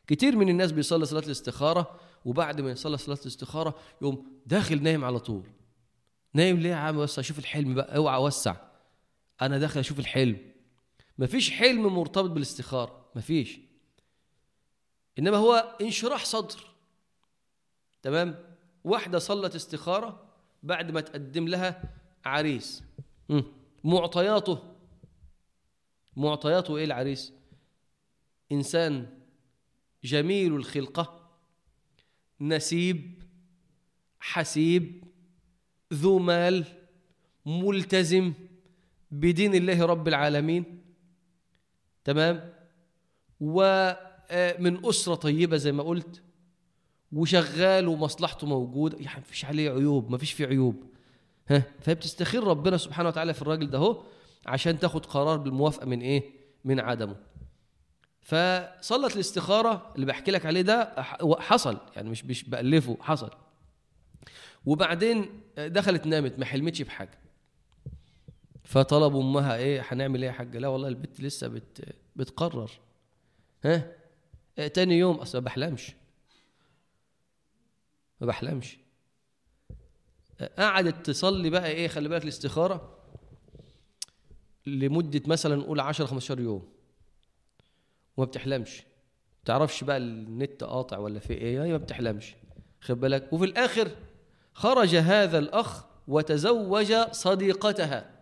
كتير من الناس بيصلي صلاه الاستخاره وبعد ما يصلي صلاه الاستخاره يقوم داخل نايم على طول نايم ليه يا عم بس اشوف الحلم بقى اوعى اوسع انا داخل اشوف الحلم مفيش حلم مرتبط بالاستخاره مفيش انما هو انشراح صدر تمام واحده صلت استخاره بعد ما تقدم لها عريس مم. معطياته معطياته ايه العريس انسان جميل الخلقه نسيب حسيب ذو مال ملتزم بدين الله رب العالمين تمام ومن أسرة طيبة زي ما قلت وشغال ومصلحته موجودة يعني مفيش عليه عيوب مفيش فيه عيوب ها فبتستخير ربنا سبحانه وتعالى في الراجل ده هو عشان تاخد قرار بالموافقة من ايه من عدمه فصلت الاستخارة اللي بحكي لك عليه ده حصل يعني مش مش بألفه حصل وبعدين دخلت نامت ما حلمتش بحاجة فطلبوا امها ايه هنعمل ايه يا حاجه لا والله البنت لسه بت بتقرر ها إيه تاني يوم اصل ما بحلمش ما بحلمش قعدت تصلي بقى ايه خلي بالك الاستخاره لمده مثلا نقول 10 15 يوم وما بتحلمش تعرفش بقى النت قاطع ولا في ايه هي ما بتحلمش خد بالك وفي الاخر خرج هذا الاخ وتزوج صديقتها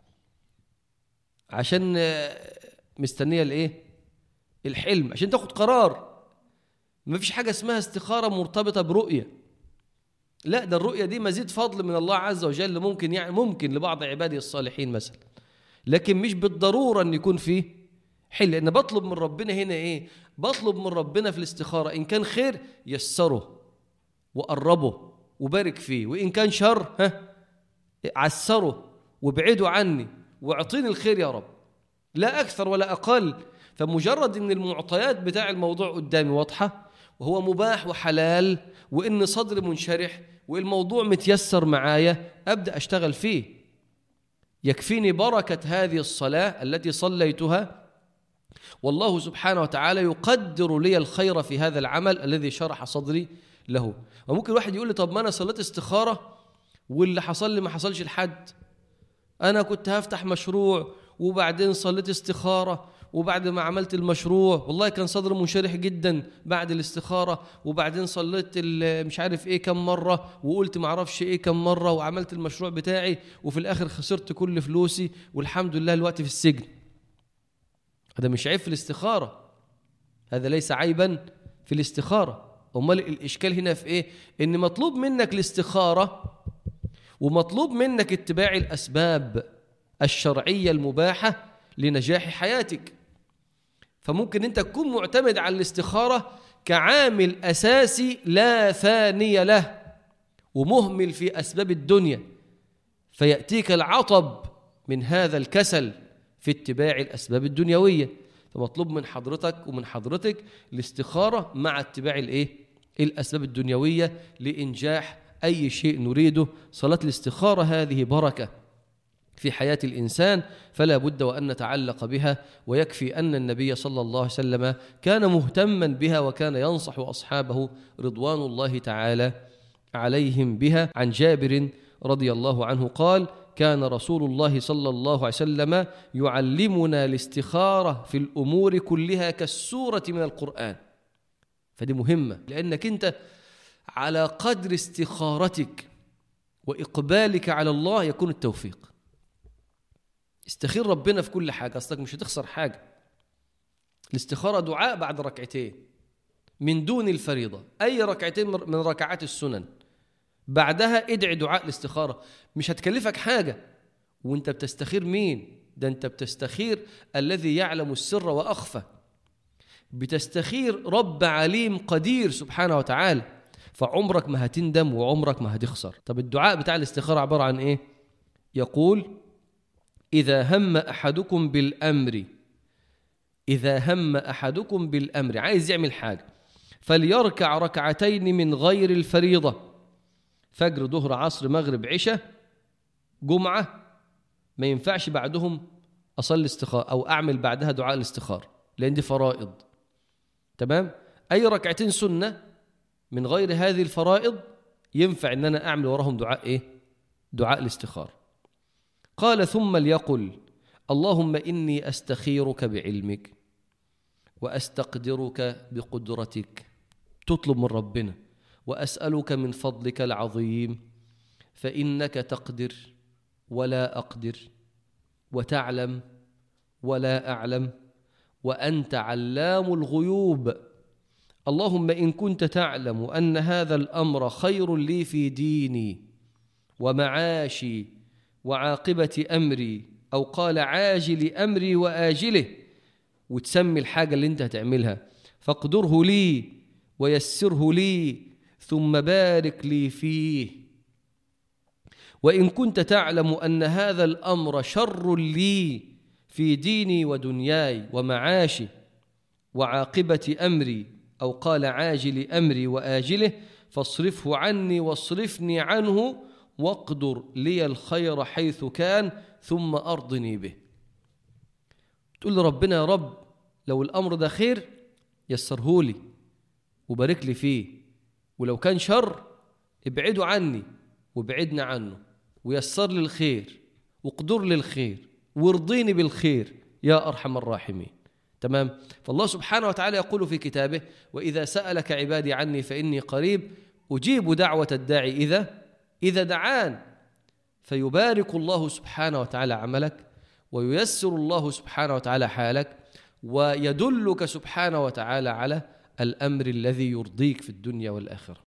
عشان مستنيه الايه الحلم عشان تاخد قرار ما فيش حاجه اسمها استخاره مرتبطه برؤيه لا ده الرؤيه دي مزيد فضل من الله عز وجل ممكن يعني ممكن لبعض عباده الصالحين مثلا لكن مش بالضروره ان يكون فيه حل لان بطلب من ربنا هنا ايه بطلب من ربنا في الاستخاره ان كان خير يسره وقربه وبارك فيه وان كان شر ها عسره وابعده عني واعطيني الخير يا رب لا اكثر ولا اقل فمجرد ان المعطيات بتاع الموضوع قدامي واضحه وهو مباح وحلال وان صدري منشرح والموضوع متيسر معايا ابدا اشتغل فيه يكفيني بركه هذه الصلاه التي صليتها والله سبحانه وتعالى يقدر لي الخير في هذا العمل الذي شرح صدري له وممكن واحد يقول لي طب ما انا صليت استخاره واللي حصل لي ما حصلش لحد انا كنت هفتح مشروع وبعدين صليت استخاره وبعد ما عملت المشروع والله كان صدري منشرح جدا بعد الاستخاره وبعدين صليت مش عارف ايه كم مره وقلت ما اعرفش ايه كم مره وعملت المشروع بتاعي وفي الاخر خسرت كل فلوسي والحمد لله الوقت في السجن هذا مش عيب في الاستخاره هذا ليس عيبا في الاستخاره امال الاشكال هنا في ايه ان مطلوب منك الاستخاره ومطلوب منك اتباع الاسباب الشرعيه المباحه لنجاح حياتك فممكن انت تكون معتمد على الاستخاره كعامل اساسي لا ثاني له ومهمل في اسباب الدنيا فياتيك العطب من هذا الكسل في اتباع الاسباب الدنيويه فمطلوب من حضرتك ومن حضرتك الاستخاره مع اتباع الايه الاسباب الدنيويه لانجاح اي شيء نريده صلاه الاستخاره هذه بركه في حياه الانسان فلا بد وان نتعلق بها ويكفي ان النبي صلى الله عليه وسلم كان مهتما بها وكان ينصح اصحابه رضوان الله تعالى عليهم بها عن جابر رضي الله عنه قال كان رسول الله صلى الله عليه وسلم يعلمنا الاستخاره في الامور كلها كالسوره من القران فدي مهمه لانك انت على قدر استخارتك واقبالك على الله يكون التوفيق استخير ربنا في كل حاجه اصلك مش هتخسر حاجه الاستخاره دعاء بعد ركعتين من دون الفريضه اي ركعتين من ركعات السنن بعدها ادعي دعاء الاستخاره مش هتكلفك حاجه وانت بتستخير مين ده انت بتستخير الذي يعلم السر واخفى بتستخير رب عليم قدير سبحانه وتعالى فعمرك ما هتندم وعمرك ما هتخسر طب الدعاء بتاع الاستخاره عباره عن ايه يقول اذا هم احدكم بالامر اذا هم احدكم بالامر عايز يعمل حاجه فليركع ركعتين من غير الفريضه فجر ظهر عصر مغرب عشاء جمعه ما ينفعش بعدهم اصلي استخاره او اعمل بعدها دعاء الاستخاره لان دي فرائض تمام أي ركعتين سنة من غير هذه الفرائض ينفع أن أنا أعمل وراهم دعاء إيه؟ دعاء الاستخارة قال ثم ليقل اللهم إني أستخيرك بعلمك وأستقدرك بقدرتك تطلب من ربنا وأسألك من فضلك العظيم فإنك تقدر ولا أقدر وتعلم ولا أعلم وأنت علام الغيوب اللهم إن كنت تعلم أن هذا الأمر خير لي في ديني ومعاشي وعاقبة أمري أو قال عاجل أمري وآجله وتسمي الحاجة اللي أنت هتعملها فاقدره لي ويسره لي ثم بارك لي فيه وإن كنت تعلم أن هذا الأمر شر لي في ديني ودنياي ومعاشي وعاقبة أمري أو قال عاجل أمري وآجله فاصرفه عني واصرفني عنه واقدر لي الخير حيث كان ثم أرضني به تقول لربنا يا رب لو الأمر ده خير يسره لي وبارك لي فيه ولو كان شر ابعده عني وابعدنا عنه ويسر لي الخير واقدر لي الخير وارضيني بالخير يا أرحم الراحمين تمام فالله سبحانه وتعالى يقول في كتابه وإذا سألك عبادي عني فإني قريب أجيب دعوة الداعي إذا إذا دعان فيبارك الله سبحانه وتعالى عملك وييسر الله سبحانه وتعالى حالك ويدلك سبحانه وتعالى على الأمر الذي يرضيك في الدنيا والآخرة